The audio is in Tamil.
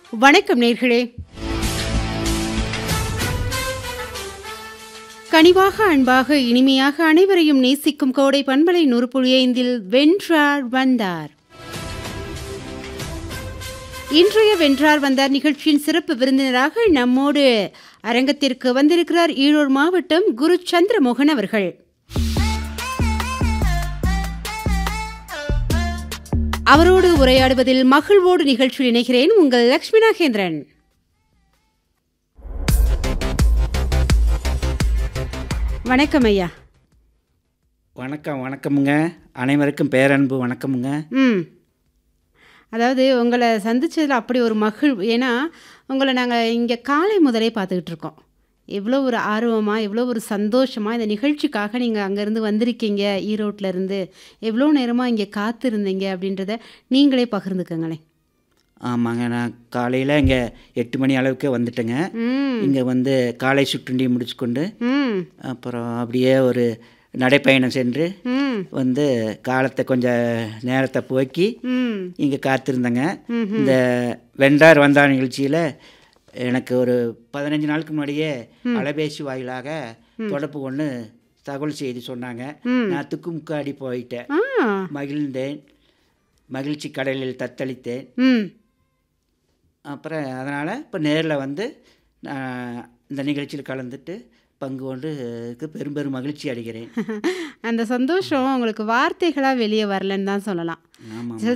வணக்கம் நேர்களே கனிவாக அன்பாக இனிமையாக அனைவரையும் நேசிக்கும் கோடை பண்பலை நூறுபுழியைந்தில் வென்றார் வந்தார் இன்றைய வென்றார் வந்தார் நிகழ்ச்சியின் சிறப்பு விருந்தினராக நம்மோடு அரங்கத்திற்கு வந்திருக்கிறார் ஈரோடு மாவட்டம் குரு சந்திரமோகன் அவர்கள் அவரோடு உரையாடுவதில் மகிழ்வோடு நிகழ்ச்சியில் இணைகிறேன் உங்கள் லக்ஷ்மி நாகேந்திரன் வணக்கம் ஐயா வணக்கம் வணக்கமுங்க அனைவருக்கும் பேரன்பு வணக்கமுங்க ம் அதாவது உங்களை சந்திச்சதில் அப்படி ஒரு மகிழ்வு ஏன்னா உங்களை நாங்கள் இங்கே காலை முதலே பார்த்துக்கிட்டு இருக்கோம் எவ்வளோ ஒரு ஆர்வமாக எவ்வளோ ஒரு சந்தோஷமாக இந்த நிகழ்ச்சிக்காக நீங்கள் அங்கேருந்து வந்திருக்கீங்க ஈரோட்டில் இருந்து எவ்வளோ நேரமாக இங்கே காத்திருந்தீங்க அப்படின்றத நீங்களே பகிர்ந்துக்கங்களேன் ஆமாங்க நான் காலையில் இங்கே எட்டு மணி அளவுக்கு வந்துட்டேங்க ம் இங்கே வந்து காலை சுற்றுண்டி முடிச்சுக்கொண்டு ம் அப்புறம் அப்படியே ஒரு நடைப்பயணம் சென்று ம் வந்து காலத்தை கொஞ்சம் நேரத்தை போக்கி ம் இங்கே காத்திருந்தேங்க இந்த வென்றார் வந்தார் நிகழ்ச்சியில் எனக்கு ஒரு பதினஞ்சு நாளுக்கு முன்னாடியே அலைபேசி வாயிலாக தொடர்பு கொண்டு தகவல் செய்தி சொன்னாங்க நான் துக்குமுக்காடி போயிட்டேன் ஆ மகிழ்ந்தேன் மகிழ்ச்சி கடலில் தத்தளித்தேன் ம் அப்புறம் அதனால் இப்போ நேரில் வந்து நான் இந்த நிகழ்ச்சியில் கலந்துட்டு பங்கு கொண்டு இதுக்கு பெரும் பெரும் மகிழ்ச்சி அடைகிறேன் அந்த சந்தோஷம் உங்களுக்கு வார்த்தைகளாக வெளியே வரலன்னு தான் சொல்லலாம் ஆமாம்